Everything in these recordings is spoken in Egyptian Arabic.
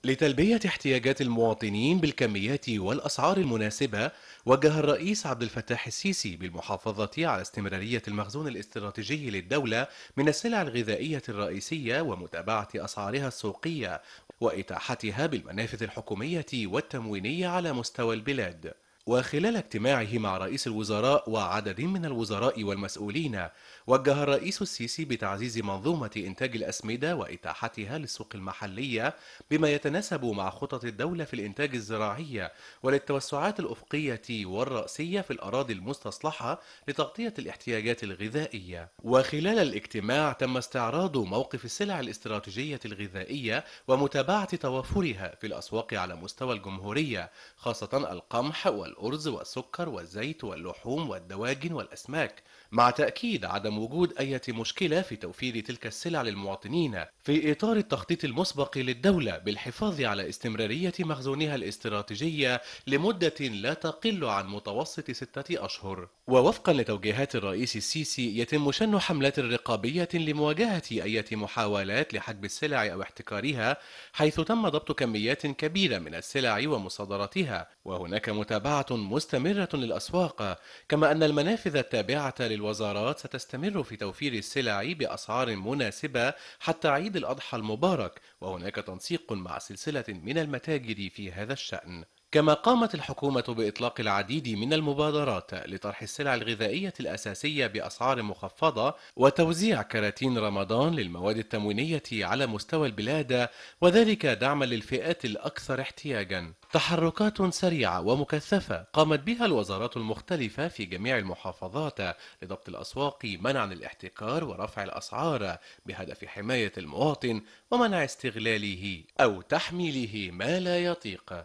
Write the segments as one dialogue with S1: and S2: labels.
S1: لتلبية احتياجات المواطنين بالكميات والأسعار المناسبة وجه الرئيس عبد الفتاح السيسي بالمحافظة على استمرارية المخزون الاستراتيجي للدولة من السلع الغذائية الرئيسية ومتابعة أسعارها السوقية وإتاحتها بالمنافذ الحكومية والتموينية على مستوى البلاد وخلال اجتماعه مع رئيس الوزراء وعدد من الوزراء والمسؤولين وجه الرئيس السيسي بتعزيز منظومة إنتاج الأسمدة وإتاحتها للسوق المحلية بما يتناسب مع خطط الدولة في الإنتاج الزراعي وللتوسعات الأفقية والرأسية في الأراضي المستصلحة لتغطية الاحتياجات الغذائية وخلال الاجتماع تم استعراض موقف السلع الاستراتيجية الغذائية ومتابعة توافرها في الأسواق على مستوى الجمهورية خاصة القمح والأرز والسكر والزيت واللحوم والدواجن والأسماك مع تأكيد عدم وجود أي مشكلة في توفير تلك السلع للمواطنين في إطار التخطيط المسبق للدولة بالحفاظ على استمرارية مخزونها الاستراتيجية لمدة لا تقل عن متوسط ستة أشهر ووفقا لتوجيهات الرئيس السيسي يتم شن حملات رقابية لمواجهة أي محاولات لحجب السلع أو احتكارها حيث تم ضبط كميات كبيرة من السلع ومصادرتها وهناك متابعة مستمرة للأسواق كما أن المنافذ التابعة للوزارات ستستمر في توفير السلع بأسعار مناسبة حتى عيد الأضحى المبارك وهناك تنسيق مع سلسلة من المتاجر في هذا الشأن كما قامت الحكومة بإطلاق العديد من المبادرات لطرح السلع الغذائية الأساسية بأسعار مخفضة وتوزيع كراتين رمضان للمواد التموينية على مستوى البلاد وذلك دعما للفئات الأكثر احتياجا تحركات سريعة ومكثفة قامت بها الوزارات المختلفة في جميع المحافظات لضبط الأسواق منعا الاحتكار ورفع الأسعار بهدف حماية المواطن ومنع استغلاله أو تحميله ما لا يطيق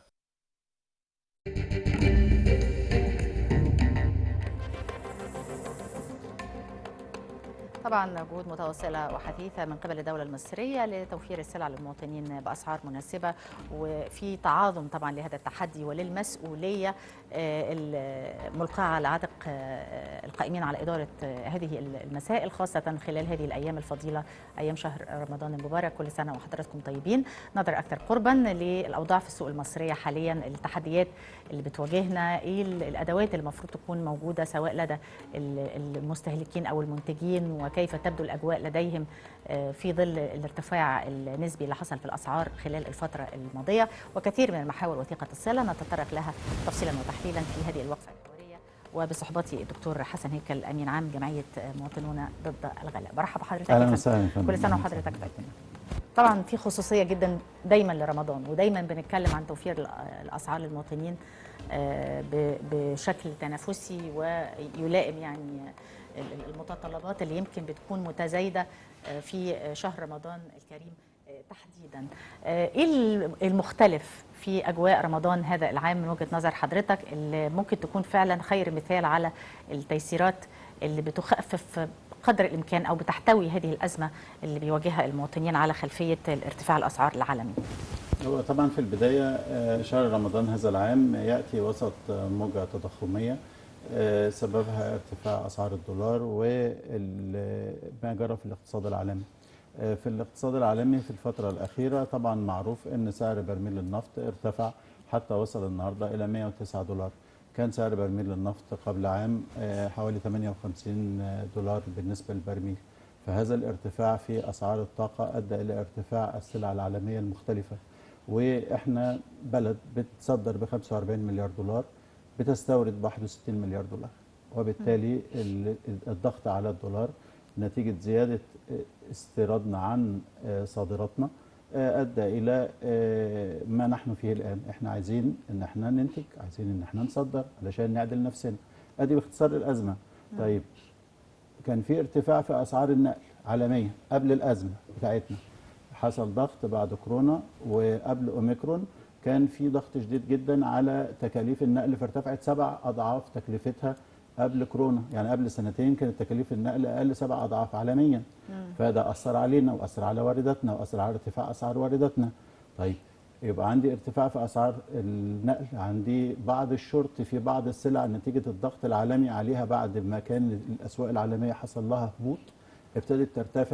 S2: طبعا جهود متواصلة وحثيثة من قبل الدولة المصرية لتوفير السلع للمواطنين بأسعار مناسبة وفي تعاظم طبعا لهذا التحدي وللمسؤولية الملقاة على عاتق القائمين على إدارة هذه المسائل خاصة خلال هذه الأيام الفضيلة أيام شهر رمضان المبارك كل سنة وحضراتكم طيبين نظر أكثر قربا للأوضاع في السوق المصرية حاليا التحديات اللي بتواجهنا إيه الأدوات اللي المفروض تكون موجودة سواء لدى المستهلكين أو المنتجين وكيف تبدو الأجواء لديهم في ظل الارتفاع النسبي اللي حصل في الأسعار خلال الفترة الماضية وكثير من المحاور وثيقة الصلة نتطرق لها تفصيلا وتحليلا في هذه الوقفة الحوارية وبصحبتي الدكتور حسن هيكل أمين عام جمعية مواطنون ضد الغلاء برحب بحضرتك
S3: أهلا وسهلا
S2: كل سنة وحضرتك طيب طبعا في خصوصية جدا دايما لرمضان ودايما بنتكلم عن توفير الأسعار للمواطنين بشكل تنافسي ويلائم يعني المتطلبات اللي يمكن بتكون متزايدة في شهر رمضان الكريم تحديدا ايه المختلف في اجواء رمضان هذا العام من وجهه نظر حضرتك اللي ممكن تكون فعلا خير مثال على التيسيرات اللي بتخفف قدر الامكان او بتحتوي هذه الازمه اللي بيواجهها المواطنين على خلفيه ارتفاع الاسعار العالمي.
S3: هو طبعا في البدايه شهر رمضان هذا العام ياتي وسط موجه تضخميه سببها ارتفاع اسعار الدولار وما جرى في الاقتصاد العالمي. في الاقتصاد العالمي في الفترة الأخيرة طبعا معروف أن سعر برميل النفط ارتفع حتى وصل النهاردة إلى 109 دولار كان سعر برميل النفط قبل عام حوالي 58 دولار بالنسبة للبرميل فهذا الارتفاع في أسعار الطاقة أدى إلى ارتفاع السلع العالمية المختلفة وإحنا بلد بتصدر ب 45 مليار دولار بتستورد ب 61 مليار دولار وبالتالي الضغط على الدولار نتيجة زيادة استيرادنا عن صادراتنا ادى الى ما نحن فيه الان احنا عايزين ان احنا ننتج عايزين ان احنا نصدر علشان نعدل نفسنا ادي باختصار الازمه طيب كان في ارتفاع في اسعار النقل عالميا قبل الازمه بتاعتنا حصل ضغط بعد كورونا وقبل اوميكرون كان في ضغط شديد جدا على تكاليف النقل فارتفعت سبع اضعاف تكلفتها قبل كورونا يعني قبل سنتين كانت تكاليف النقل اقل سبع اضعاف عالميا مم. فده اثر علينا واثر على وارداتنا واثر على ارتفاع اسعار وارداتنا طيب يبقى عندي ارتفاع في اسعار النقل عندي بعض الشرط في بعض السلع نتيجه الضغط العالمي عليها بعد ما كان الاسواق العالميه حصل لها هبوط ابتدت ترتفع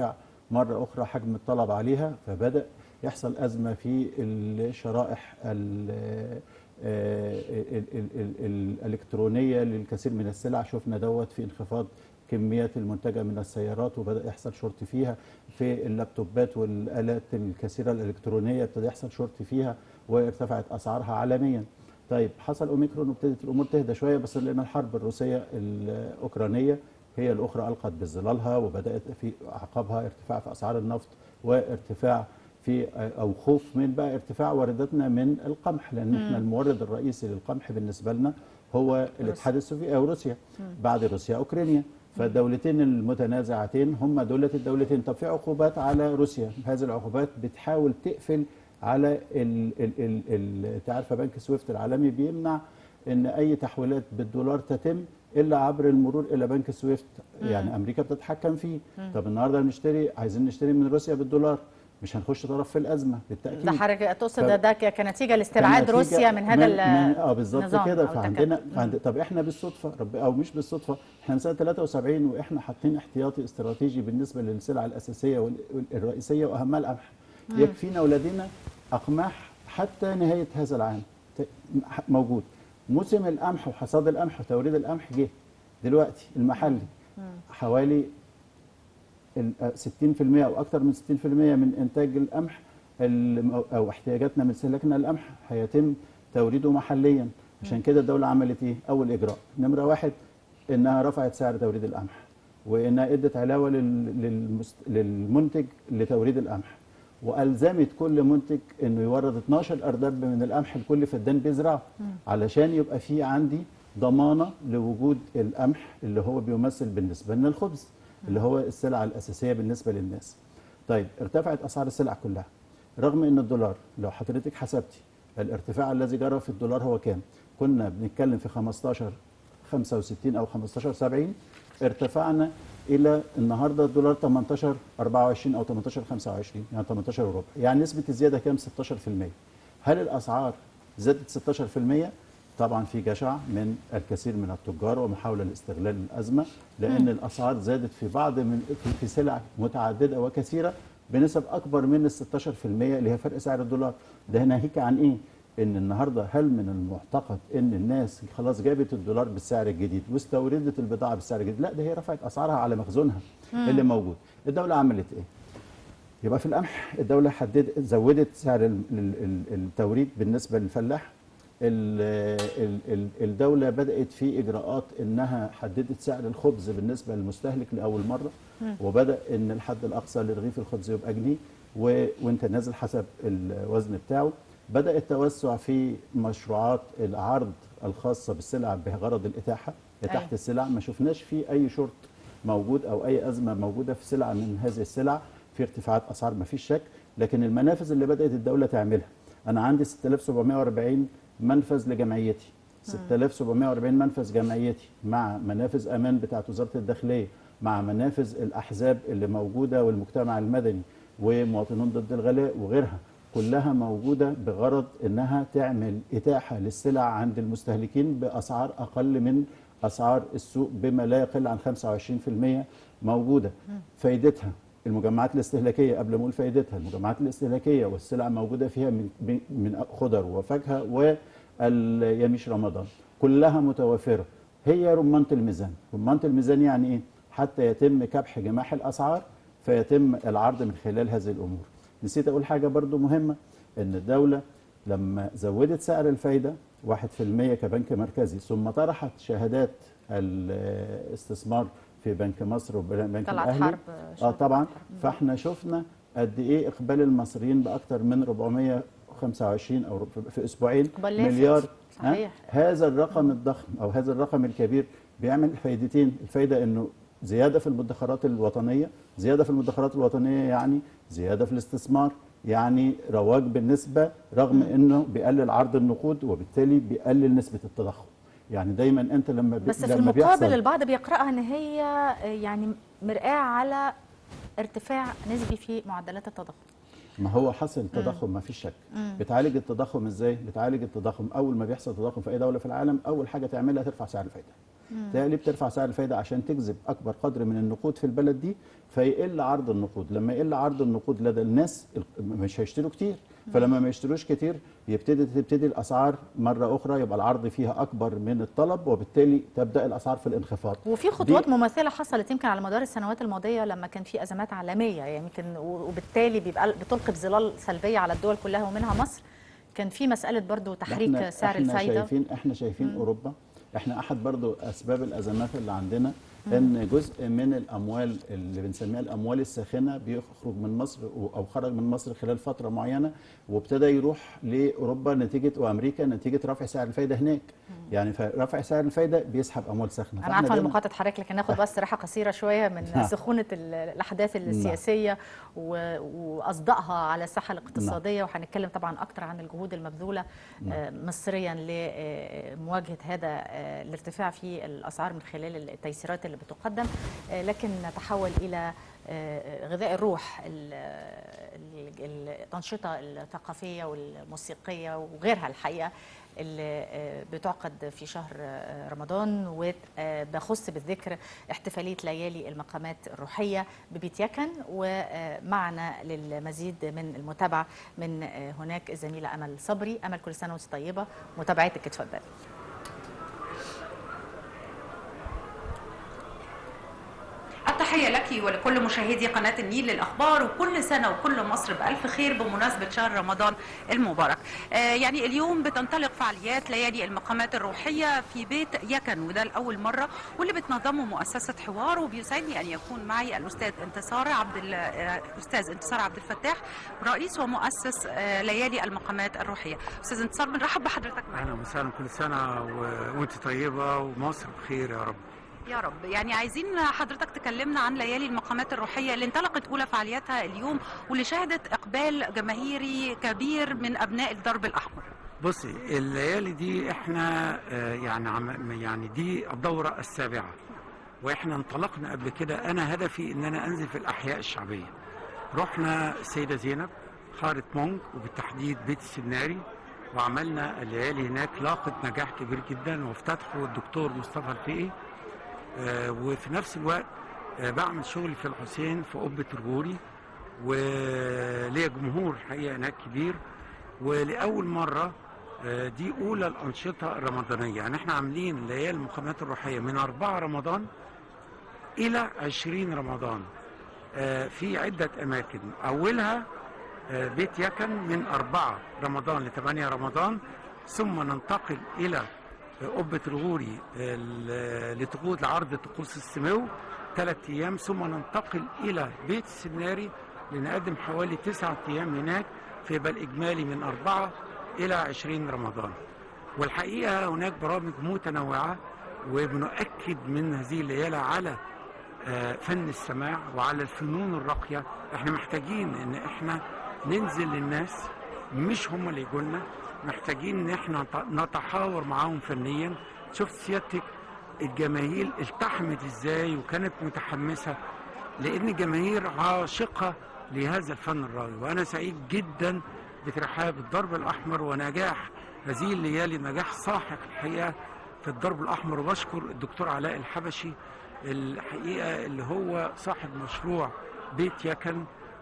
S3: مره اخرى حجم الطلب عليها فبدا يحصل ازمه في الشرائح ال- آه، ال- ال- ال- الالكترونيه للكثير من السلع شفنا دوت في انخفاض كميات المنتجه من السيارات وبدا يحصل شورت فيها في اللابتوبات والالات الكثيره الالكترونيه ابتدى يحصل شورت فيها وارتفعت اسعارها عالميا طيب حصل اوميكرون وابتدت الامور تهدى شويه بس لان الحرب الروسيه الاوكرانيه هي الاخرى القت بظلالها وبدات في اعقابها ارتفاع في اسعار النفط وارتفاع في او خوف من بقى ارتفاع وارداتنا من القمح لان احنا المورد الرئيسي للقمح بالنسبه لنا هو الاتحاد السوفيتي او روسيا بعد روسيا اوكرانيا فالدولتين المتنازعتين هم دولة الدولتين طب في عقوبات على روسيا هذه العقوبات بتحاول تقفل على ال ال ال ال تعرف بنك سويفت العالمي بيمنع ان اي تحويلات بالدولار تتم الا عبر المرور الى بنك سويفت يعني امريكا بتتحكم فيه طب النهارده نشتري عايزين نشتري من روسيا بالدولار مش هنخش طرف في الازمه بالتاكيد
S2: ده حضرتك تقصد
S3: ف-
S2: ده ك- كنتيجه لاستبعاد
S3: كنتيجة
S2: روسيا من هذا ال-
S3: اه بالظبط
S2: النظام
S3: كده
S2: أو
S3: فعندنا
S2: التكتل.
S3: فعند طب احنا بالصدفه رب او مش بالصدفه احنا من سنه 73 واحنا حاطين احتياطي استراتيجي بالنسبه للسلع الاساسيه وال- والرئيسيه واهمها القمح يكفينا ولدينا اقماح حتى نهايه هذا العام ت- موجود موسم القمح وحصاد القمح وتوريد القمح جه دلوقتي المحلي حوالي ال- آه، 60% او اكثر من 60% من انتاج القمح الم- او احتياجاتنا من استهلاكنا للقمح هيتم توريده محليا عشان كده الدوله عملت ايه اول اجراء نمره واحد انها رفعت سعر توريد القمح وانها ادت علاوه لل- للمست... للمنتج لتوريد القمح والزمت كل منتج انه يورد 12 ارداب من القمح لكل فدان بيزرعه علشان يبقى في عندي ضمانه لوجود القمح اللي هو بيمثل بالنسبه لنا الخبز اللي هو السلعه الاساسيه بالنسبه للناس. طيب ارتفعت اسعار السلع كلها رغم ان الدولار لو حضرتك حسبتي الارتفاع الذي جرى في الدولار هو كام؟ كنا بنتكلم في 15 65 او 15 70 ارتفعنا الى النهارده الدولار 18 24 او 18 25 يعني 18 وربع يعني نسبه الزياده كام 16% هل الاسعار زادت 16% طبعا في جشع من الكثير من التجار ومحاوله لاستغلال الازمه لان الاسعار زادت في بعض من في- في سلع متعدده وكثيره بنسب اكبر من ال 16% اللي هي فرق سعر الدولار ده ناهيك عن ايه ان النهارده هل من المعتقد ان الناس خلاص جابت الدولار بالسعر الجديد واستوردت البضاعه بالسعر الجديد لا ده هي رفعت اسعارها على مخزونها اللي موجود الدوله عملت ايه يبقى في القمح الدوله حددت زودت سعر ال- ال- ال- التوريد بالنسبه للفلاح ال- ال- ال- الدوله بدات في اجراءات انها حددت سعر الخبز بالنسبه للمستهلك لاول مره وبدا ان الحد الاقصى لرغيف الخبز يبقى جنيه و- وانت نازل حسب الوزن بتاعه بدا التوسع في مشروعات العرض الخاصه بالسلع بغرض الاتاحه اتاحه
S2: أيوة.
S3: السلع ما شفناش في اي شرط موجود او اي ازمه موجوده في سلعه من هذه السلع في ارتفاعات اسعار ما فيش شك لكن المنافذ اللي بدات الدوله تعملها انا عندي 6740 منفذ لجمعيتي 6740 منفذ جمعيتي مع منافذ امان بتاعت وزاره الداخليه مع منافذ الاحزاب اللي موجوده والمجتمع المدني ومواطنون ضد الغلاء وغيرها كلها موجوده بغرض انها تعمل اتاحه للسلع عند المستهلكين باسعار اقل من اسعار السوق بما لا يقل عن 25% موجوده فايدتها المجمعات الاستهلاكيه قبل ما اقول فائدتها المجمعات الاستهلاكيه والسلع موجوده فيها من من خضر وفاكهه واليميش رمضان كلها متوافره هي رمانه الميزان رمانه الميزان يعني ايه حتى يتم كبح جماح الاسعار فيتم العرض من خلال هذه الامور نسيت اقول حاجه برضو مهمه ان الدوله لما زودت سعر الفايده 1% كبنك مركزي ثم طرحت شهادات الاستثمار في بنك مصر وبنك
S2: طلعت
S3: الاهلي
S2: حرب
S3: اه
S2: شهادة
S3: طبعا
S2: حرب.
S3: فاحنا شفنا قد ايه اقبال المصريين باكثر من 425 او في اسبوعين
S2: إقبال لافت.
S3: مليار ها؟
S2: صحيح.
S3: هذا الرقم الضخم او هذا الرقم الكبير بيعمل فايدتين الفايده انه زياده في المدخرات الوطنيه زياده في المدخرات الوطنيه يعني زياده في الاستثمار يعني رواج بالنسبه رغم انه بيقلل عرض النقود وبالتالي بيقلل نسبه التضخم يعني دايما انت لما بي-
S2: بس في
S3: لما
S2: المقابل
S3: بيحصل
S2: البعض بيقرأها ان هي يعني مرآة على ارتفاع نسبي في معدلات التضخم
S3: ما هو حصل تضخم ما فيش شك بتعالج التضخم ازاي بتعالج التضخم اول ما بيحصل تضخم في اي دوله في العالم اول حاجه تعملها ترفع سعر الفايده بالتالي بترفع سعر الفايده عشان تجذب اكبر قدر من النقود في البلد دي فيقل عرض النقود لما يقل عرض النقود لدى الناس ال- مش هيشتروا كتير فلما ما يشتروش كتير يبتدي تبتدي الاسعار مره اخرى يبقى العرض فيها اكبر من الطلب وبالتالي تبدا الاسعار في الانخفاض
S2: وفي خطوات
S3: دي-
S2: مماثله حصلت يمكن على مدار السنوات الماضيه لما كان في ازمات عالميه يعني يمكن و- وبالتالي بيبقى بتلقي بظلال سلبيه على الدول كلها ومنها مصر كان في مساله برضو تحريك
S3: احنا
S2: سعر
S3: احنا
S2: الفايده
S3: شايفين احنا شايفين اوروبا احنا احد برضو اسباب الازمات اللي عندنا ان جزء من الاموال اللي بنسميها الاموال الساخنه بيخرج من مصر و- او خرج من مصر خلال فتره معينه وابتدى يروح لاوروبا نتيجه وامريكا نتيجه رفع سعر الفايده هناك يعني فرفع سعر الفايده بيسحب اموال ساخنه
S2: انا
S3: فإحنا
S2: عارفه ان
S3: دايماً-
S2: مقاطعه حضرتك لكن ناخد بس راحه قصيره شويه من
S3: نعم.
S2: سخونه ال- الاحداث السياسيه و- واصدائها على الساحه الاقتصاديه وهنتكلم طبعا اكتر عن الجهود المبذوله آه، مصريا لمواجهه هذا آه، الارتفاع في الاسعار من خلال التيسيرات اللي بتقدم آه، لكن نتحول الى آه، غذاء الروح ال- ال- الانشطه الثقافيه والموسيقيه وغيرها الحقيقه اللي آه، بتعقد في شهر آه، رمضان وبخص بالذكر احتفالية ليالي المقامات الروحية ببيت يكن ومعنا للمزيد من المتابعة من آه، هناك الزميلة أمل صبري أمل كل سنة وانت طيبة متابعتك اتفضلي
S4: التحية لك ولكل مشاهدي قناة النيل للأخبار وكل سنة وكل مصر بألف خير بمناسبة شهر رمضان المبارك آه يعني اليوم بتنطلق فعاليات ليالي المقامات الروحية في بيت يكن وده لأول مرة واللي بتنظمه مؤسسة حوار وبيسعدني أن يكون معي الأستاذ انتصار عبد ال- آه، الأستاذ انتصار عبد الفتاح رئيس ومؤسس آه، ليالي المقامات الروحية أستاذ انتصار بنرحب بحضرتك معنا
S5: اهلا وسهلا كل سنه و... وانت طيبه ومصر بخير يا رب
S4: يا رب يعني عايزين حضرتك تكلمنا عن ليالي المقامات الروحية اللي انطلقت أولى فعالياتها اليوم واللي شهدت إقبال جماهيري كبير من أبناء الدرب الأحمر
S5: بصي الليالي دي احنا آه، يعني عم... يعني دي الدوره السابعه واحنا انطلقنا قبل كده انا هدفي ان انا انزل في الاحياء الشعبيه رحنا السيده زينب حاره مونج وبالتحديد بيت السناري وعملنا الليالي هناك لاقت نجاح كبير جدا وافتتحوا الدكتور مصطفى الفقي آه، وفي نفس الوقت آه، بعمل شغل في الحسين في قبة رجولي وليا جمهور حقيقة هناك كبير ولأول مرة آه، دي أولى الأنشطة الرمضانية يعني احنا عاملين ليالي المقامات الروحية من 4 رمضان إلى 20 رمضان آه، في عدة أماكن أولها آه، بيت يكن من 4 رمضان ل 8 رمضان ثم ننتقل إلى قبة الغوري ال- لطقوس لعرض طقوس السمو ثلاث أيام ثم ننتقل إلى بيت السناري لنقدم حوالي تسعة أيام هناك فيبقى الإجمالي من أربعة إلى عشرين رمضان والحقيقة هناك برامج متنوعة وبنؤكد من هذه الليالة على آه، فن السماع وعلى الفنون الراقية احنا محتاجين ان احنا ننزل للناس مش هم اللي يجولنا محتاجين ان احنا نت- نتحاور معاهم فنيا شفت سيادتك الجماهير التحمت ازاي وكانت متحمسة لان الجماهير عاشقة لهذا الفن الراقي وانا سعيد جدا بترحاب الضرب الاحمر ونجاح هذه الليالي نجاح ساحق الحقيقة في الضرب الاحمر وبشكر الدكتور علاء الحبشي الحقيقه اللي هو صاحب مشروع بيت يكن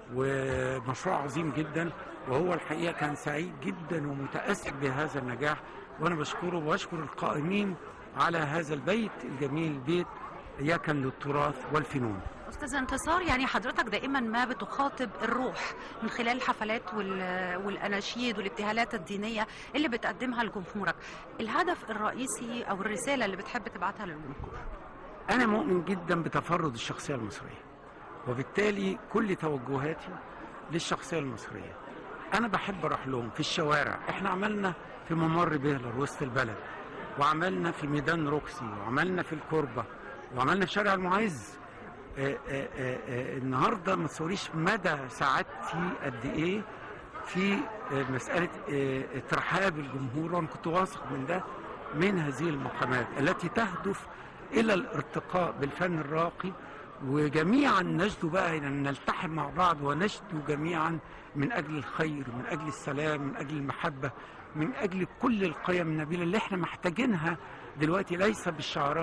S5: ومشروع عظيم جدا وهو الحقيقه كان سعيد جدا ومتاثر بهذا النجاح وانا بشكره وبشكر القائمين على هذا البيت الجميل بيت يكن للتراث والفنون
S4: أستاذ انتصار يعني حضرتك دائما ما بتخاطب الروح من خلال الحفلات وال- والأناشيد والابتهالات الدينية اللي بتقدمها لجمهورك الهدف الرئيسي أو الرسالة اللي بتحب تبعتها للجمهور
S5: أنا مؤمن جدا بتفرد الشخصية المصرية وبالتالي كل توجهاتي للشخصية المصرية أنا بحب أروح لهم في الشوارع إحنا عملنا في ممر بهلر وسط البلد وعملنا في ميدان روكسي وعملنا في الكوربة وعملنا في شارع المعز آه، آه، آه، آه، النهارده ما تصوريش مدى سعادتي قد ايه في آه، مساله آه، ترحاب الجمهور وانا كنت واثق من ده من هذه المقامات التي تهدف الى الارتقاء بالفن الراقي وجميعا نجد بقى ان نلتحم مع بعض ونجد جميعا من اجل الخير من اجل السلام من اجل المحبه من اجل كل القيم النبيله اللي احنا محتاجينها دلوقتي ليس بالشعارات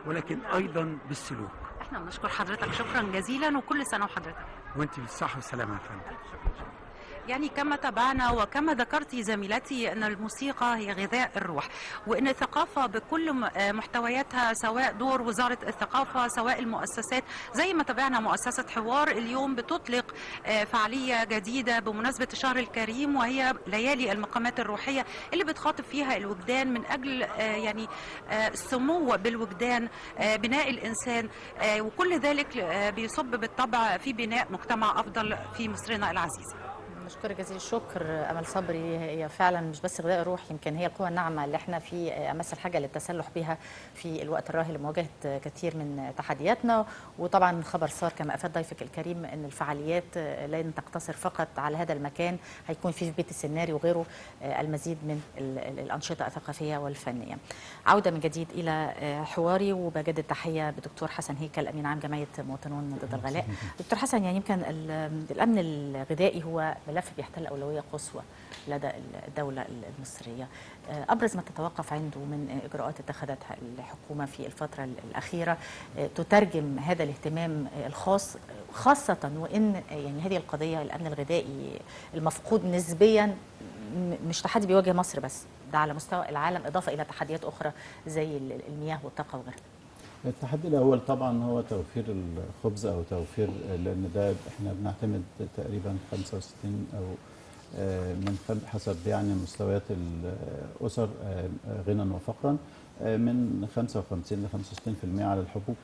S5: ولكن ايضا بالسلوك
S4: احنا بنشكر حضرتك شكرا جزيلا وكل سنه وحضرتك
S5: وانت بالصحه والسلامه يا فندم
S4: يعني كما تابعنا وكما ذكرت زميلتي ان الموسيقى هي غذاء الروح وان الثقافه بكل م- آه محتوياتها سواء دور وزاره الثقافه سواء المؤسسات زي ما تابعنا مؤسسه حوار اليوم بتطلق آه فعاليه جديده بمناسبه الشهر الكريم وهي ليالي المقامات الروحيه اللي بتخاطب فيها الوجدان من اجل آه يعني آه السمو بالوجدان آه بناء الانسان آه وكل ذلك آه بيصب بالطبع في بناء مجتمع افضل في مصرنا العزيزه
S2: مشكورة جزيل الشكر أمل صبري هي فعلا مش بس غذاء الروح يمكن هي القوة الناعمة اللي احنا في أمس الحاجة للتسلح بها في الوقت الراهن لمواجهة كثير من تحدياتنا وطبعا خبر صار كما أفاد ضيفك الكريم أن الفعاليات لن تقتصر فقط على هذا المكان هيكون في في بيت السناري وغيره المزيد من ال- ال- الأنشطة الثقافية والفنية عودة من جديد إلى حواري وبجدد التحية بدكتور حسن هيكل أمين عام جمعية مواطنون ضد الغلاء دكتور حسن يعني يمكن ال- الأمن الغذائي هو ملف بيحتل أولوية قصوى لدى الدولة المصرية أبرز ما تتوقف عنده من إجراءات اتخذتها الحكومة في الفترة الأخيرة تترجم هذا الاهتمام الخاص خاصة وإن يعني هذه القضية الأمن الغذائي المفقود نسبيا م- مش تحدي بيواجه مصر بس ده على مستوى العالم إضافة إلى تحديات أخرى زي ال- المياه والطاقة وغيرها
S3: التحدي الاول طبعا هو توفير الخبز او توفير لان ده احنا بنعتمد تقريبا 65 او آه، من خم- حسب يعني مستويات الاسر آه، غنى وفقرا آه، من 55 ل 65% على الحبوب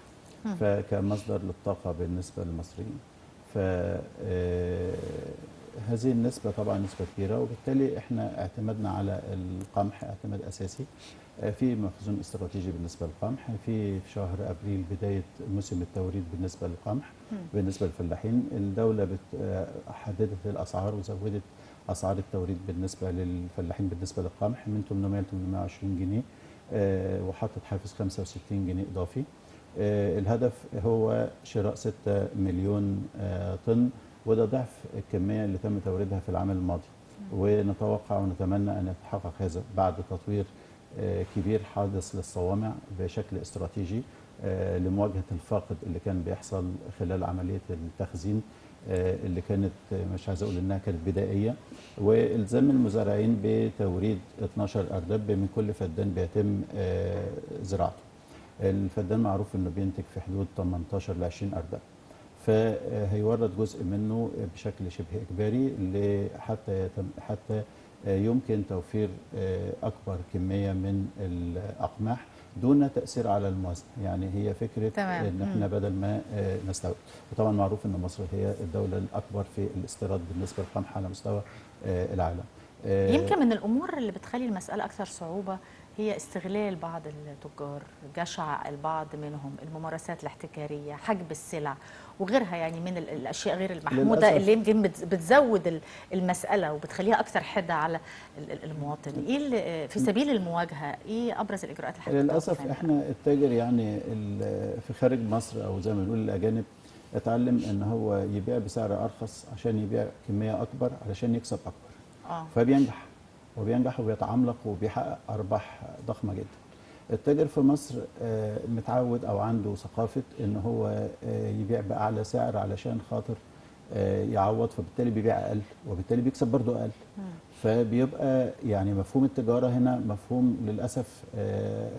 S3: فكمصدر للطاقه بالنسبه للمصريين ف آه، هذه النسبة طبعا نسبة كبيرة وبالتالي احنا اعتمدنا على القمح اعتماد اساسي آه، في مخزون استراتيجي بالنسبة للقمح في في شهر ابريل بداية موسم التوريد بالنسبة للقمح بالنسبة للفلاحين الدولة بت- آه، حددت الاسعار وزودت اسعار التوريد بالنسبة للفلاحين بالنسبة للقمح من 800 ل 820 جنيه آه، وحطت حافز 65 جنيه اضافي آه، الهدف هو شراء 6 مليون آه، طن وده ضعف الكميه اللي تم توريدها في العام الماضي ونتوقع ونتمنى ان يتحقق هذا بعد تطوير آه، كبير حادث للصوامع بشكل استراتيجي آه، لمواجهه الفاقد اللي كان بيحصل خلال عمليه التخزين آه، اللي كانت آه، مش عايز اقول انها كانت بدائيه والزام المزارعين بتوريد 12 اردب من كل فدان بيتم آه، زراعته الفدان معروف انه بينتج في حدود 18 ل 20 اردب فهيورد جزء منه بشكل شبه اجباري ل- حتى يتم حتى يمكن توفير اكبر كميه من الاقماح دون تاثير على الموازنه يعني هي فكره
S2: تمام.
S3: ان احنا بدل ما نستورد وطبعا معروف ان مصر هي الدوله الاكبر في الاستيراد بالنسبه للقمح على مستوى العالم
S2: يمكن من الامور اللي بتخلي المساله اكثر صعوبه هي استغلال بعض التجار جشع البعض منهم الممارسات الاحتكاريه حجب السلع وغيرها يعني من ال- الاشياء غير المحموده
S3: للأسف.
S2: اللي يمكن بت- بتزود ال- المساله وبتخليها اكثر حده على ال- ال- المواطن ايه اللي- في سبيل المواجهه ايه ابرز الاجراءات اللي حضرتك
S3: للاسف
S2: بتتوقف عنها؟
S3: احنا التاجر يعني ال- في خارج مصر او زي ما بنقول الاجانب اتعلم ان هو يبيع بسعر ارخص عشان يبيع كميه اكبر علشان يكسب اكبر
S2: اه
S3: فبينجح وبينجح وبيتعملق وبيحقق ارباح ضخمه جدا التاجر في مصر آه، متعود او عنده ثقافه ان هو آه، يبيع باعلى سعر علشان خاطر آه، يعوض فبالتالي بيبيع اقل وبالتالي بيكسب برضه اقل فبيبقى يعني مفهوم التجاره هنا مفهوم للاسف آه،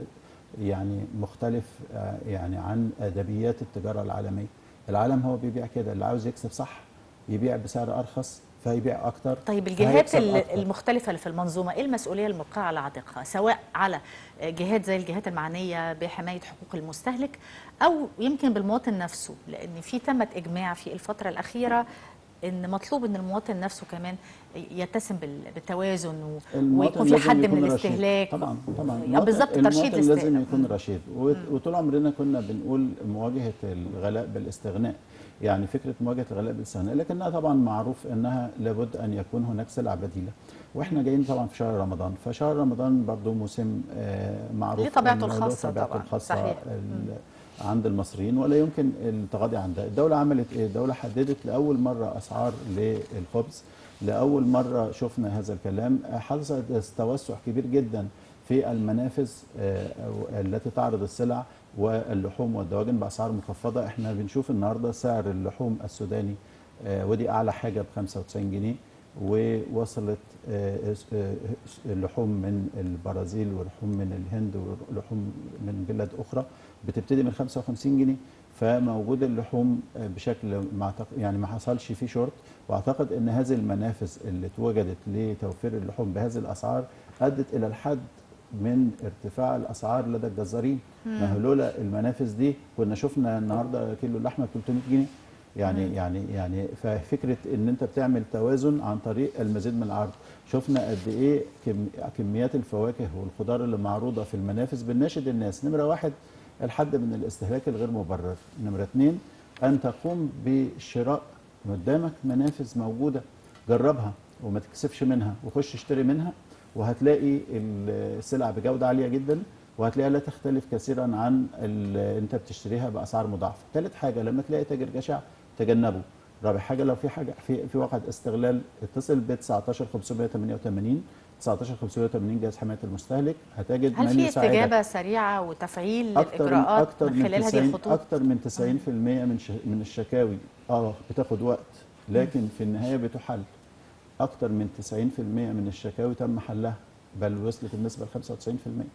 S3: يعني مختلف آه، يعني عن ادبيات التجاره العالميه العالم هو بيبيع كده اللي عاوز يكسب صح يبيع بسعر ارخص فيبيع اكتر
S2: طيب الجهات
S3: فهيكسب
S2: ال-
S3: أكتر.
S2: المختلفة اللي في المنظومة ايه المسؤولية الملقاة على عاتقها سواء على جهات زي الجهات المعنية بحماية حقوق المستهلك او يمكن بالمواطن نفسه لان في تمت اجماع في الفترة الأخيرة ان مطلوب ان المواطن نفسه كمان يتسم بال- بالتوازن و-
S3: المواطن
S2: ويكون في
S3: لازم
S2: حد
S3: يكون
S2: من
S3: رشيد.
S2: الاستهلاك
S3: طبعا طبعا
S2: آه،
S3: المواطن-
S2: بالظبط ترشيد
S3: المواطن لازم
S2: الاستهلاك
S3: يكون رشيد وت- وطول عمرنا كنا بنقول مواجهه الغلاء بالاستغناء يعني فكره مواجهه الغلاء بالاستغناء لكنها طبعا معروف انها لابد ان يكون هناك سلع بديله واحنا جايين طبعا في شهر رمضان فشهر رمضان برضو موسم آه، معروف
S2: ليه طبيعته
S3: إنه له
S2: الخاصة
S3: طبيعته
S2: طبعاً،
S3: الخاصه
S2: صحيح.
S3: ال- عند المصريين ولا يمكن التغاضي عن ده الدولة عملت ايه الدولة حددت لأول مرة أسعار للخبز لأول مرة شفنا هذا الكلام حدث توسع كبير جدا في المنافذ آه، أو التي تعرض السلع واللحوم والدواجن باسعار مخفضه احنا بنشوف النهارده سعر اللحوم السوداني آه، ودي اعلى حاجه ب 95 جنيه ووصلت آه، آه، اللحوم من البرازيل ولحوم من الهند ولحوم من بلاد اخرى بتبتدي من 55 جنيه فموجود اللحوم آه، بشكل ما أعتقد- يعني ما حصلش فيه شورت واعتقد ان هذه المنافذ اللي اتوجدت لتوفير اللحوم بهذه الاسعار ادت الى الحد من ارتفاع الاسعار لدى الجزارين ما هو لولا المنافذ دي كنا شفنا النهارده كيلو اللحمه ب 300 جنيه يعني يعني يعني ففكره ان انت بتعمل توازن عن طريق المزيد من العرض شفنا قد ايه كم كميات الفواكه والخضار اللي معروضه في المنافذ بنناشد الناس نمره واحد الحد من الاستهلاك الغير مبرر نمره اثنين ان تقوم بشراء قدامك منافذ موجوده جربها وما تكسفش منها وخش اشتري منها وهتلاقي السلع بجوده عاليه جدا وهتلاقيها لا تختلف كثيرا عن ال- انت بتشتريها باسعار مضاعفه. ثالث حاجه لما تلاقي تاجر جشع تجنبه. رابع حاجه لو في حاجه في في واقعه استغلال اتصل ب 19588 19580 جهاز حمايه المستهلك هتجد
S2: هل
S3: من
S2: في
S3: يساعدك.
S2: استجابه سريعه وتفعيل
S3: اكتر من
S2: الاجراءات
S3: اكتر
S2: من
S3: من
S2: خلال هذه
S3: 90
S2: الخطوط
S3: اكتر من 90% من ش- من الشكاوي اه بتاخد وقت لكن في النهايه بتحل اكتر من 90% من الشكاوي تم حلها بل وصلت النسبه ل 95%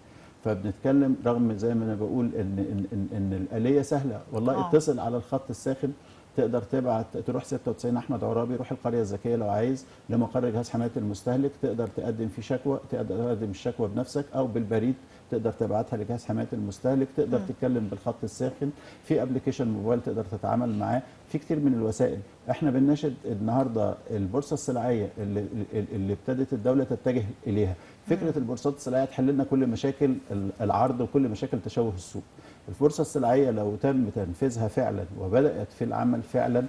S3: فبنتكلم رغم زي ما انا بقول ان ان ان, إن الاليه سهله والله
S2: آه.
S3: اتصل على الخط الساخن تقدر تبعت تروح 96 احمد عرابي روح القريه الذكيه لو عايز لمقر جهاز حمايه المستهلك تقدر تقدم فيه شكوى تقدر تقدم الشكوى بنفسك او بالبريد تقدر تبعتها لجهاز حمايه المستهلك تقدر تتكلم بالخط الساخن في ابلكيشن موبايل تقدر تتعامل معاه في كتير من الوسائل احنا بنناشد النهارده البورصه السلعيه اللي, اللي- اللي ابتدت الدوله تتجه اليها فكره البورصات السلعيه تحل لنا كل مشاكل ال- العرض وكل مشاكل تشوه السوق الفرصه السلعيه لو تم تنفيذها فعلا وبدات في العمل فعلا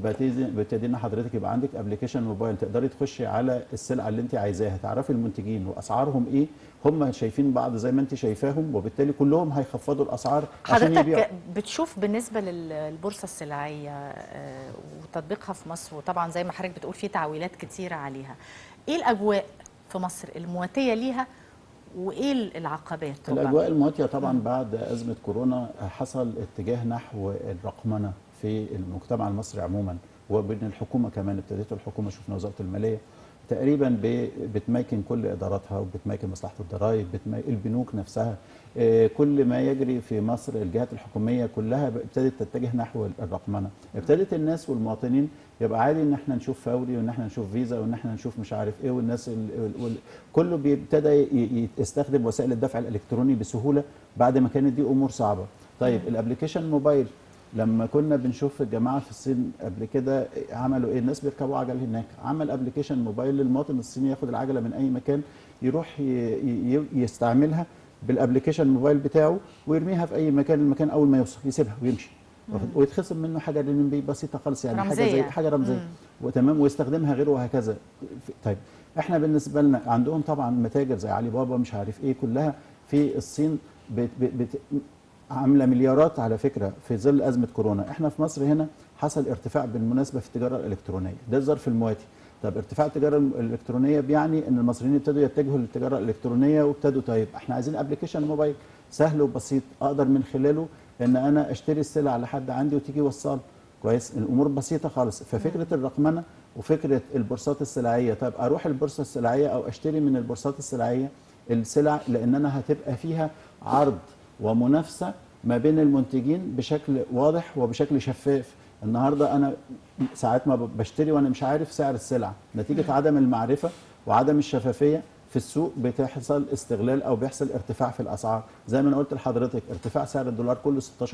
S3: وبتدينا حضرتك يبقى عندك ابلكيشن موبايل تقدري تخشي على السلعه اللي انت عايزاها تعرفي المنتجين واسعارهم ايه هم شايفين بعض زي ما انت شايفاهم وبالتالي كلهم هيخفضوا الاسعار عشان يبيعوا
S2: حضرتك بتشوف بالنسبه للبورصه السلعيه آه، وتطبيقها في مصر وطبعا زي ما حضرتك بتقول في تعويلات كتيره عليها ايه الاجواء في مصر المواتيه ليها وايه العقبات ربما؟
S3: الاجواء المواتيه طبعا بعد ازمه كورونا حصل اتجاه نحو الرقمنه في المجتمع المصري عموما وبين الحكومه كمان ابتدت الحكومه شفنا وزاره الماليه تقريبا ب- بتميكن كل اداراتها وبتميكن مصلحه الضرائب بتمي... البنوك نفسها آه، كل ما يجري في مصر الجهات الحكوميه كلها ب- ابتدت تتجه نحو الرقمنه ابتدت الناس والمواطنين يبقى عادي ان احنا نشوف فوري وان احنا نشوف فيزا وان احنا نشوف مش عارف ايه والناس ال... ال... ال... كله بيبتدى ي- ي- يستخدم وسائل الدفع الالكتروني بسهوله بعد ما كانت دي امور صعبه طيب الابلكيشن موبايل لما كنا بنشوف الجماعه في الصين قبل كده عملوا ايه الناس بيركبوا عجل هناك عمل ابلكيشن موبايل للمواطن الصيني ياخد العجله من اي مكان يروح ي- ي- يستعملها بالابلكيشن موبايل بتاعه ويرميها في اي مكان المكان اول ما يوصل يسيبها ويمشي واخد- ويتخصم منه حاجه رنمبي بسيطه خالص يعني حاجه
S2: رمزية
S3: زي
S2: يعني.
S3: حاجه رمزيه وتمام ويستخدمها غيره وهكذا طيب احنا بالنسبه لنا عندهم طبعا متاجر زي علي بابا مش عارف ايه كلها في الصين بت بت بت عامله مليارات على فكره في ظل ازمه كورونا احنا في مصر هنا حصل ارتفاع بالمناسبه في التجاره الالكترونيه ده الظرف المواتي طب ارتفاع التجاره الالكترونيه بيعني ان المصريين ابتدوا يتجهوا للتجاره الالكترونيه وابتدوا طيب احنا عايزين ابلكيشن موبايل سهل وبسيط اقدر من خلاله ان انا اشتري السلعه لحد عندي وتيجي يوصل كويس الامور بسيطه خالص ففكره الرقمنه وفكره البورصات السلعيه طيب اروح البورصه السلعيه او اشتري من البورصات السلعيه السلع لان انا هتبقى فيها عرض ومنافسه ما بين المنتجين بشكل واضح وبشكل شفاف النهارده انا ساعات ما بشتري وانا مش عارف سعر السلعه نتيجه عدم المعرفه وعدم الشفافيه في السوق بتحصل استغلال او بيحصل ارتفاع في الاسعار زي ما انا قلت لحضرتك ارتفاع سعر الدولار كله 16%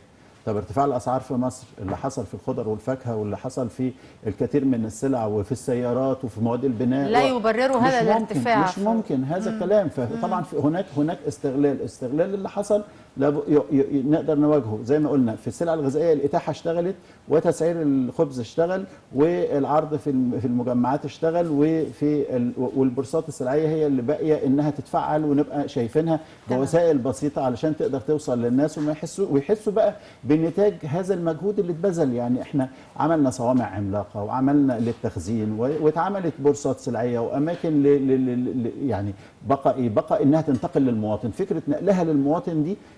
S3: طب ارتفاع الاسعار في مصر اللي حصل في الخضر والفاكهه واللي حصل في الكثير من السلع وفي السيارات وفي مواد البناء
S2: لا
S3: و-
S2: يبرروا
S3: مش
S2: هذا
S3: ممكن-
S2: الارتفاع
S3: مش ممكن هذا الكلام فطبعا في هناك هناك استغلال استغلال اللي حصل لاب- ي- ي- نقدر نواجهه زي ما قلنا في السلع الغذائيه الاتاحه اشتغلت وتسعير الخبز اشتغل والعرض في الم- في المجمعات اشتغل وفي ال- والبورصات السلعيه هي اللي باقيه انها تتفعل ونبقى شايفينها
S2: تمام.
S3: بوسائل بسيطه علشان تقدر توصل للناس وما يحسوا ويحسوا بقى بنتاج هذا المجهود اللي اتبذل يعني احنا عملنا صوامع عملاقه وعملنا للتخزين و- واتعملت بورصات سلعيه واماكن ل ل ل ل يعني بقى ايه بقى انها تنتقل للمواطن فكره نقلها للمواطن دي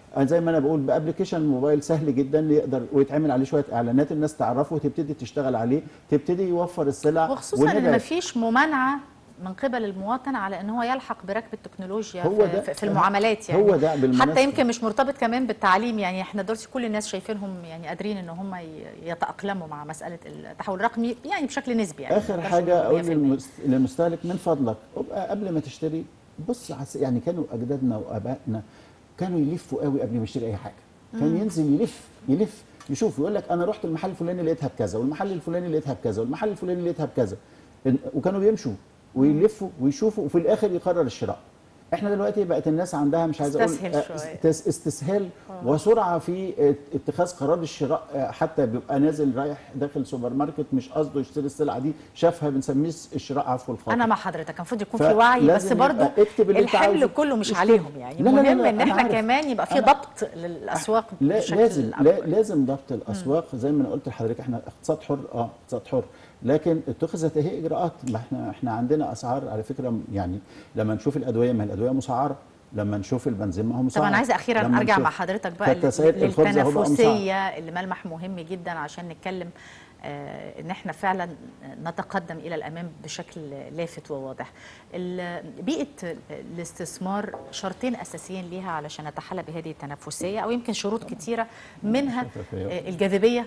S3: أنا زي ما انا بقول بابلكيشن موبايل سهل جدا يقدر ويتعمل عليه شويه اعلانات الناس تعرفه وتبتدي تشتغل عليه تبتدي يوفر السلع
S2: وخصوصا ان
S3: ونبعد.
S2: مفيش ممانعه من قبل المواطن على ان هو يلحق بركب التكنولوجيا
S3: هو
S2: في,
S3: ده-
S2: في- في المعاملات يعني
S3: هو ده بالمناسبة.
S2: حتى يمكن مش مرتبط كمان بالتعليم يعني احنا دلوقتي كل الناس شايفينهم يعني قادرين ان هم ي- يتاقلموا مع مساله التحول الرقمي يعني بشكل نسبي يعني
S3: اخر
S2: ما نقدرش
S3: حاجه
S2: نقول
S3: اقول
S2: 100%.
S3: للمس- للمستهلك من فضلك ابقى قبل ما تشتري بص عس- يعني كانوا اجدادنا وابائنا كانوا يلفوا قوي قبل ما يشتري اي حاجه كان ينزل يلف يلف يشوف يقول لك انا رحت المحل الفلاني لقيتها بكذا والمحل الفلاني لقيتها بكذا والمحل الفلاني لقيتها بكذا إن- وكانوا بيمشوا ويلفوا ويشوفوا وفي الاخر يقرر الشراء احنا دلوقتي بقت الناس عندها مش عايز اقول
S2: تستسهل
S3: آه،
S2: شوية.
S3: تس- استسهال وسرعه في ات- اتخاذ قرار الشراء آه، حتى بيبقى نازل رايح داخل سوبر ماركت مش قصده يشتري السلعه دي شافها بنسميه الشراء عفو الخاطر
S2: انا مع حضرتك المفروض يكون
S3: ف-
S2: في وعي بس
S3: لازم
S2: برضو
S3: يبقى اكتب اللي انت
S2: الحمل
S3: عاوزه.
S2: كله مش
S3: اكتب.
S2: عليهم يعني
S3: لا لا لا
S2: مهم
S3: لا،
S2: ان
S3: أنا
S2: احنا
S3: عارف.
S2: كمان يبقى في
S3: أنا-
S2: ضبط للاسواق
S3: لا
S2: بشكل
S3: لازم لا
S2: أكبر.
S3: لازم ضبط الاسواق زي ما انا قلت لحضرتك احنا اقتصاد حر اه اقتصاد حر لكن اتخذت اهي اجراءات ما احنا احنا عندنا اسعار على فكره يعني لما نشوف الادويه ما هي الادويه مسعره لما نشوف البنزين ما هو مسعر
S2: طب انا عايزه اخيرا
S3: لما
S2: ارجع
S3: نشوف-
S2: مع حضرتك بقى لل-
S3: كالتسعير الخبز أهو بقى مسعر.
S2: للتنافسيه اللي ملمح مهم جدا عشان نتكلم آه، ان احنا فعلا نتقدم الى الامام بشكل لافت وواضح. ال- بيئه الاستثمار شرطين اساسيين ليها علشان نتحلى بهذه التنافسيه او يمكن شروط كتيره منها
S3: شفافية.
S2: آه، الجاذبيه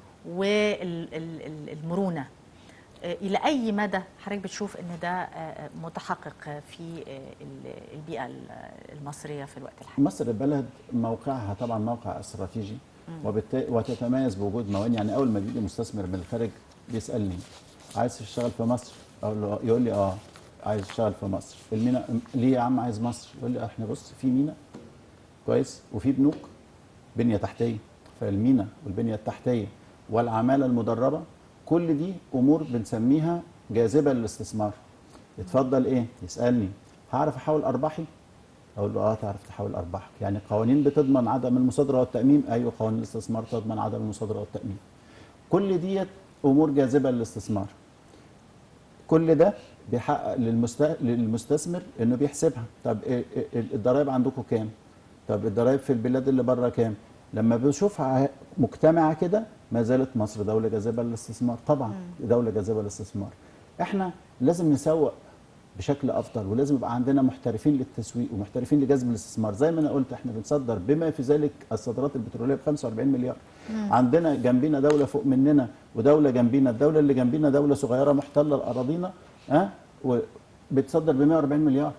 S2: والمرونه. آه، الى اي مدى حضرتك بتشوف ان ده آه، متحقق في آه، ال- البيئه ال- المصريه في الوقت الحالي؟
S3: مصر بلد موقعها طبعا موقع استراتيجي وبالتالي وتتميز بوجود موانئ يعني اول ما بيجي مستثمر من الخارج بيسالني عايز تشتغل في مصر اقول له يقول لي اه عايز اشتغل في مصر المينا ليه يا عم عايز مصر يقول لي احنا بص في مينا كويس وفي بنوك بنيه تحتيه فالمينا والبنيه التحتيه والعماله المدربه كل دي امور بنسميها جاذبه للاستثمار اتفضل ايه يسالني هعرف احول ارباحي اقول له اه تعرف تحول ارباحك يعني قوانين بتضمن عدم المصادره والتامين ايوه قوانين الاستثمار تضمن عدم المصادره والتامين كل ديت امور جاذبه للاستثمار كل ده بيحقق للمست... للمستثمر انه بيحسبها طب إيه- إيه- الضرايب عندكم كام طب الضرايب في البلاد اللي بره كام لما بنشوفها مجتمعه كده ما زالت مصر دوله جاذبه للاستثمار طبعا دوله جاذبه للاستثمار احنا لازم نسوق بشكل افضل ولازم يبقى عندنا محترفين للتسويق ومحترفين لجذب الاستثمار زي ما انا قلت احنا بنصدر بما في ذلك الصادرات البتروليه ب 45 مليار عندنا جنبينا دوله فوق مننا ودوله جنبينا الدوله اللي جنبينا دوله صغيره محتله لاراضينا ها وبتصدر ب 140 مليار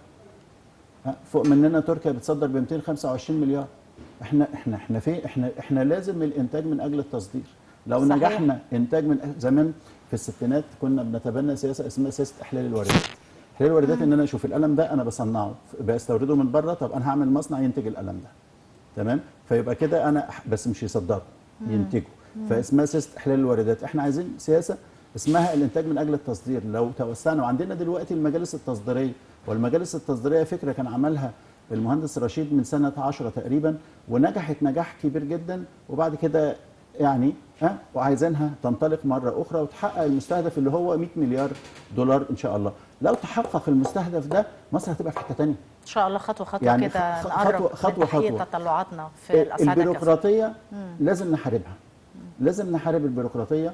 S3: ها، فوق مننا تركيا بتصدر ب 225 مليار احنا احنا احنا في احنا احنا لازم الانتاج من اجل التصدير لو
S2: صحيح.
S3: نجحنا انتاج من أجل زمان في الستينات كنا بنتبنى سياسه اسمها سياسه احلال الواردات احلال الواردات ان انا اشوف القلم ده انا بصنعه بستورده من بره طب انا هعمل مصنع ينتج القلم ده تمام فيبقى كده انا أح- بس مش يصدره ينتجه فاسمها سياسه احلال الواردات احنا عايزين سياسه اسمها الانتاج من اجل التصدير لو توسعنا وعندنا دلوقتي المجالس التصديريه والمجالس التصديريه فكره كان عملها المهندس رشيد من سنه 10 تقريبا ونجحت نجاح كبير جدا وبعد كده يعني ها وعايزينها تنطلق مره اخرى وتحقق المستهدف اللي هو 100 مليار دولار ان شاء الله لو تحقق المستهدف ده مصر هتبقى في حته ثانيه
S2: ان شاء الله خطوه خطوه
S3: يعني
S2: كده
S3: خ-
S2: نقرب
S3: خطوة- خطوة-
S2: من تحقيق
S3: خطوة.
S2: تطلعاتنا في الاسعاد الكافيه
S3: البيروقراطيه لازم نحاربها لازم نحارب البيروقراطيه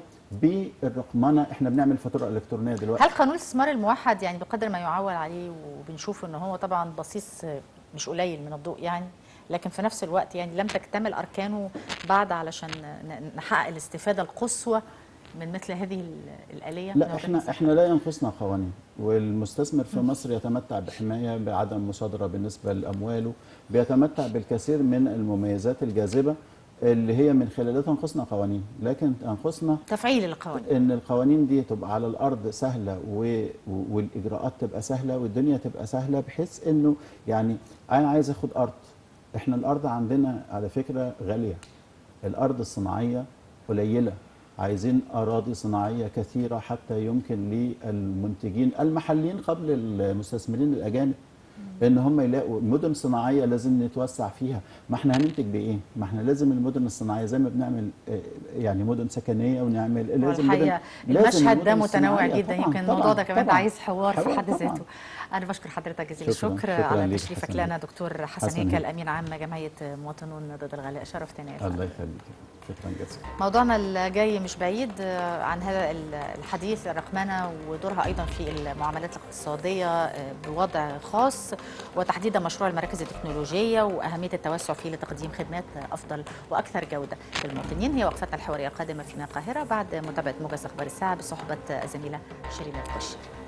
S3: بالرقمنه احنا بنعمل فاتوره الكترونيه دلوقتي
S2: هل قانون الاستثمار الموحد يعني بقدر ما يعول عليه وبنشوف ان هو طبعا بصيص مش قليل من الضوء يعني لكن في نفس الوقت يعني لم تكتمل اركانه بعد علشان ن- نحقق الاستفاده القصوى من مثل هذه ال- الاليه من
S3: لا
S2: وجهة
S3: احنا
S2: نظرك؟
S3: احنا لا ينقصنا قوانين والمستثمر في مصر يتمتع بحمايه بعدم مصادره بالنسبه لامواله بيتمتع بالكثير من المميزات الجاذبه اللي هي من خلالها تنقصنا قوانين لكن تنقصنا
S2: تفعيل القوانين
S3: ان القوانين دي تبقى على الارض سهله و... و- والاجراءات تبقى سهله والدنيا تبقى سهله بحيث انه يعني انا عايز اخد ارض احنا الارض عندنا على فكره غاليه الارض الصناعيه قليله عايزين اراضي صناعيه كثيره حتى يمكن للمنتجين المحليين قبل المستثمرين الاجانب ان هم يلاقوا مدن صناعيه لازم نتوسع فيها ما احنا هننتج بايه ما احنا لازم المدن الصناعيه زي ما بنعمل آه، يعني مدن سكنيه ونعمل لازم
S2: والحقيقه
S3: مدن لازم
S2: المشهد ده
S3: المدن
S2: متنوع
S3: الصناعية.
S2: جدا
S3: طبعاً،
S2: يمكن الموضوع
S3: طبعاً،
S2: ده كمان
S3: طبعاً.
S2: عايز حوار في
S3: حوار
S2: حد
S3: طبعاً.
S2: ذاته انا بشكر حضرتك جزيل
S3: شكراً،
S2: الشكر
S3: شكراً
S2: على
S3: ليك،
S2: تشريفك
S3: حسن.
S2: لنا دكتور حسن
S3: حسن
S2: هيكل
S3: هيكل.
S2: امين عام جمعيه مواطنون ضد الغلاء شرفتنا يا فندم.
S3: الله يخليك شكرا جزيلا
S2: موضوعنا الجاي مش بعيد آه، عن هذا ال- الحديث الرقمنة ودورها أيضا في المعاملات الاقتصادية آه، بوضع خاص وتحديدا مشروع المراكز التكنولوجية وأهمية التوسع فيه لتقديم خدمات أفضل وأكثر جودة للمواطنين هي وقفتنا الحوارية القادمة في القاهرة بعد متابعة موجز أخبار الساعة بصحبة الزميلة شيرين البشير